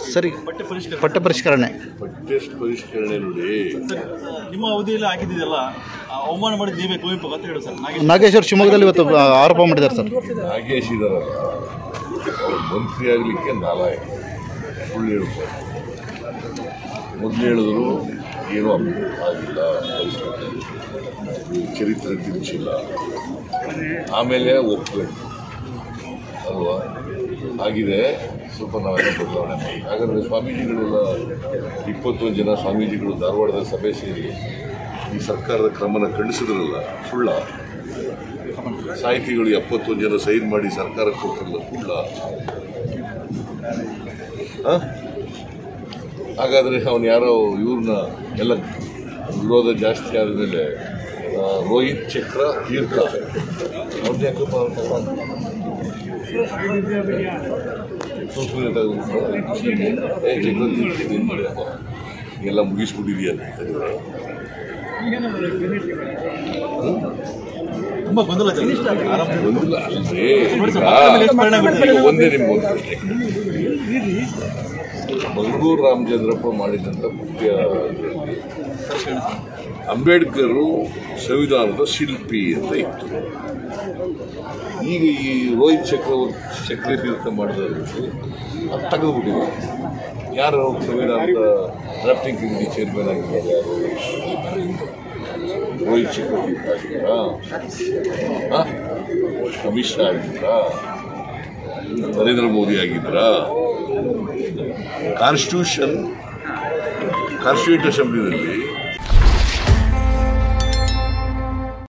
ಸರಿ ಪಠ್ಯ ಪರಿಷ್ಕರಣೆ ಪಠ್ಯ ಪರಿಷ್ಕರಣೆ ಪಠ್ಯ ಪರಿಷ್ಕರಣೆ ನೋಡಿ ಸರ್, ನಿಮ್ಮ ಅವಧಿಯಲ್ಲಿ ಆಗಿದ್ದಿದೆಯಲ್ಲ ಆ, ಅವಮಾನ ಮಾಡಿದ ನೀವೇ ಕುವೆಂಪು ಅಂತ ಹೇಳಿ ಸರ್ ನಾಗೇಶ್ ನಾಗೇಶ್ವರ್ ಶಿವಮೊಗ್ಗದಲ್ಲಿ ಇವತ್ತು ಆ, ಆರೋಪ ಮಾಡಿದ್ದಾರೆ ಸರ್ ನಾಗೇಶ್ ಇದಾರಲ್ಲ ಅವ್ರು ಮಂತ್ರಿ ಆಗಲಿಕ್ಕೆ ನಾಲಾಯಕ ಸುಳ್ಳು ಹೇಳ್ಬೋದು ಮೊದಲು ಹೇಳಿದ್ರು ಏನೂ ಆಗಿಲ್ಲ ಪರಿಸ್ಥಿತಿ ಚರಿತ್ರೆ ತಿರುಚಿಲ್ಲ ಆಮೇಲೆ ಒಪ್ಕೊಂಡು ಅಲ್ವಾ ಆಗಿದೆ ಸ್ವಲ್ಪ ನಾವೆಲ್ಲ ಬದಲಾವಣೆ ಮಾಡಿ ಹಾಗಾದರೆ ಸ್ವಾಮೀಜಿಗಳೆಲ್ಲ ಇಪ್ಪತ್ತೊಂದು ಜನ ಸ್ವಾಮೀಜಿಗಳು ಧಾರವಾಡದ ಸಭೆ ಸೇರಿ ಈ ಸರ್ಕಾರದ ಕ್ರಮನ ಖಂಡಿಸಿದ್ರಲ್ಲ ಸುಳ್ಳ ಸಾಹಿತಿಗಳು ಎಪ್ಪತ್ತೊಂದು ಜನ ಸೈನ್ ಮಾಡಿ ಸರ್ಕಾರಕ್ಕೆ ಕೊಟ್ಟಿರಲ್ಲ ಸುಳ್ಳ ಆ? ಹಾಗಾದ್ರೆ ಅವನು ಯಾರೋ ಇವ್ರನ್ನ ಎಲ್ಲ ವಿರೋಧ ಜಾಸ್ತಿ ಆದಮೇಲೆ ರೋಹಿತ್ ಚಕ್ರ ತೀರ್ಥ ಅವ್ರದ್ದು ಯಾಕಪ್ಪ ಸುಮ್ಮನೆ ತೆಗೆದ್ಬಿಟ್ಟು, ಏ ಚಕ್ರ ತೀರ್ಥ ಏನ್ ಮಾಡ್ಯಪ್ಪ? ಎಲ್ಲ ಮುಗಿಸ್ಬಿಟ್ಟಿದೆಯಾ ಅಂತ ಹೇಳಿದ್ರೆ ತುಂಬಾ ಗೊಂದಲ ಇದೆ. ಆರಂಭ ಒಂದಿಲ್ಲ ಅಲ್ವೇ ನೋಡಿ ಸರ್, ಈಗ ಮಕ್ಕಳ ಮೇಲೆ ಎಷ್ಟು ಪರಿಣಾಮ ಬೀಳ್ತದೆ? ಈಗ ಒಂದೇ ನಿಮ್ಗೆ ಒಂದು ಪ್ರಶ್ನೆ ಮಂಗಳೂರು ರಾಮಚಂದ್ರಪ್ಪ ಮಾಡಿದಂಥ ಮುಖ್ಯ ಅಂಬೇಡ್ಕರು ಸಂವಿಧಾನದ ಶಿಲ್ಪಿ ಅಂತ ಇತ್ತು ಈಗ ಈ ರೋಹಿತ್ ಚಕ್ರವರ್ತಿ ಚಕ್ರತೀರ್ಥ ಮಾಡಿದವರು ಅದು ತೆಗೆದುಬಿಟ್ಟಿದೆ ಯಾರು ಸಂವಿಧಾನದ ಡ್ರಾಫ್ಟಿಂಗ್ ಕಮಿಟಿ ಚೇರ್ಮನ್ ಆಗಿದ್ದಾರೆ ಯಾರು ರೋಹಿತ್ ಚಕ್ರತೀರ್ಥ ಆಗಿದ್ದಾರಾ ಆ? ಅಮಿತ್ ಶಾ ಆಗಿದ್ರಾ ನರೇಂದ್ರ ಮೋದಿ ಆಗಿದ್ರಾ ಕಾನ್ಸ್ಟಿಟ್ಯೂಷನ್ ಕಾನ್ಸ್ಟಿಟ್ಯೂಂಟ್ ಅಸೆಂಬ್ಲಿನಲ್ಲಿ